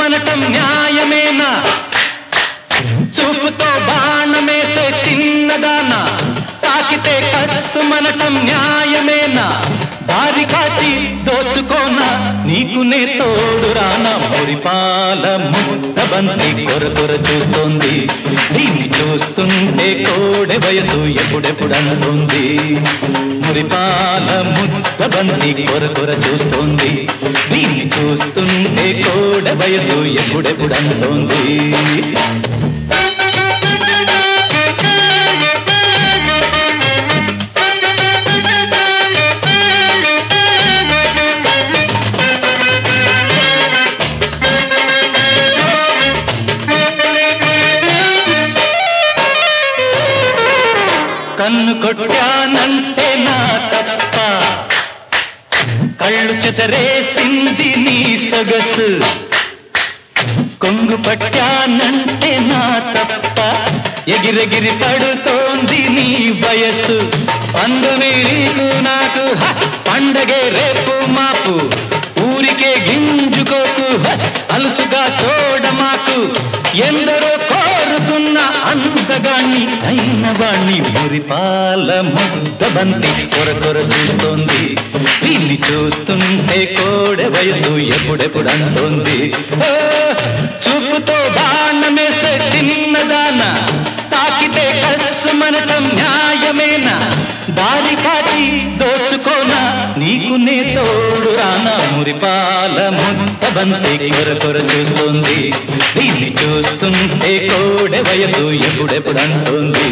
మనటం న్యాయమేనా చూపుతో బాణమేసే చిన్నదానా తాకితే కస్సు మనటం న్యాయమేనా దారి కాచి దోచుకోనా నీకు నే తోడు రానా మురిపాల ముద్ద బంతి కొర కొర చూస్తోంది దీన్ని చూస్తుంటే కోడె వయసు ఎప్పుడెప్పుడు అంటుంది మురిపాల ముద్ద బంతి కొర కొర చూస్తోంది దీన్ని చూస్తుంటే కోడె వయసు ఎప్పుడెప్పుడు అంటుంది కన్ను కొట్టానంటే నా తప్ప కళ్ళు చెతరేసింది నీ సొగసు కొంగు పట్టానంటే నా తప్ప ఎగిరెగిరి పడుతోంది నీ వయస్సు పండుని నీకు నాకు హ! పండగే రేపు మాపు ఊరికే గింజుకోకు హ! అలుసుగా చూడమాకు ఎందరో కోరుకున్న అందగాన్ని అయిన వాణ్ణి మురిపాల ముద్ద బంతి కొర కొర చూస్తోంది దీన్ని చూస్తుంటే కోడె వయసు ఎప్పుడెప్పుడు అంటోంది ఓ, చూపుతో బాణమేసే చిన్నదాన తాకితే కస్సు మనటం న్యాయమేనా దారి కాచి దోచుకోనా నీకు నే తోడు రానా మురిపాల ముద్ద బంతి కొర కొర చూస్తుంది దీన్ని చూస్తుంటే కోడె వయసు ఎప్పుడెప్పుడు అంటుంది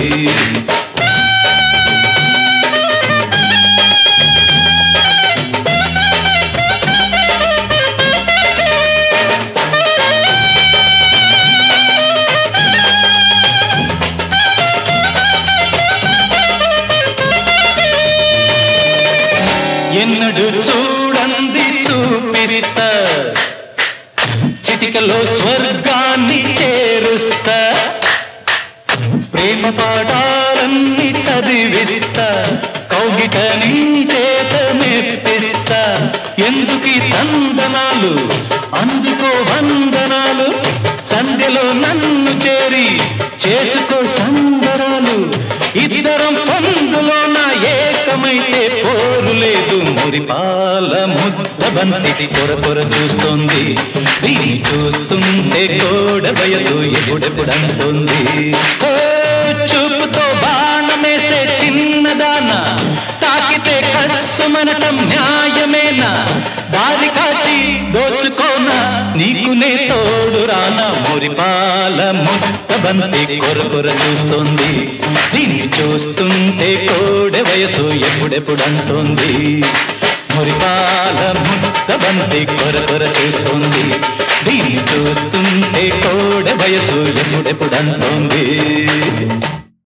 ఎన్నడు చూడంది చూపిస్తా చిటికలో స్వర్గాన్ని చేరుస్తా ప్రేమ పాఠాలన్నీ చదివిస్తా కౌగిట నీ చేత మెప్పిస్తా ఎందుకు ఈ తందనాలు అందుకో వందనాలు సంధ్యలో నన్ను చేరి చేసుకో సంబరాలు ఇద్దరం పొందులోన ఏకమైతే పోరు లేదు మురిపాల ముద్ద బంతి పొర పొర చూస్తోంది దీన్ని చూస్తుంటే కోడ వయసు ఎప్పుడెప్పుడు అంటుంది ఓ, చూపుతో బాణమేసే చిన్నదాన తాకితే కస్సు మనటం న్యాయమేనా దారి కాచి దోచుకోనా నీకు నే తోడు రానా మురిపాల ముద్ద బంతి కొర కొర చూస్తోంది దీన్ని చూస్తుంటే కోడె వయసు ఎప్పుడెప్పుడు అంటోంది మురిపాల ముద్ద బంతి కొర కొర చూస్తోంది దీన్ని చూస్తుంటే కోడె వయసు ఎప్పుడెప్పుడు అంటోంది